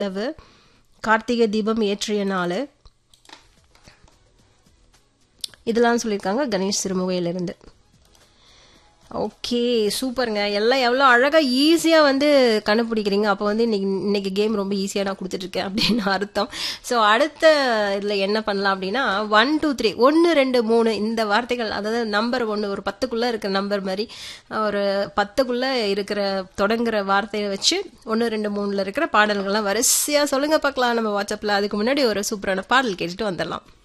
இரவு கார்த்திகை தீபம் ஏற்றிய நாள் இதெல்லாம் சொல்லியிருக்காங்க கணேஷ் சிறுமுகையிலிருந்து ஓகே சூப்பருங்க எல்லாம் எவ்வளோ அழகாக ஈஸியாக வந்து கண்டுபிடிக்கிறீங்க அப்போ வந்து இன்னைக்கு இன்னைக்கு கேம் ரொம்ப ஈஸியாக நான் கொடுத்துட்ருக்கேன் அப்படின்னு அர்த்தம் ஸோ அடுத்த இதில் என்ன பண்ணலாம் அப்படின்னா ஒன் டூ த்ரீ ஒன்று ரெண்டு மூணு இந்த வார்த்தைகள் அதாவது நம்பர் ஒன்று ஒரு பத்துக்குள்ளே இருக்கிற நம்பர் மாதிரி ஒரு பத்துக்குள்ளே இருக்கிற தொடங்குற வார்த்தையை வச்சு ஒன்று ரெண்டு மூணில் இருக்கிற பாடல்கள்லாம் வரிசையாக சொல்லுங்கள் பார்க்கலாம் நம்ம வாட்ஸ்அப்பில் அதுக்கு முன்னாடி ஒரு சூப்பரான பாடல் கேட்டுட்டு வந்துடலாம்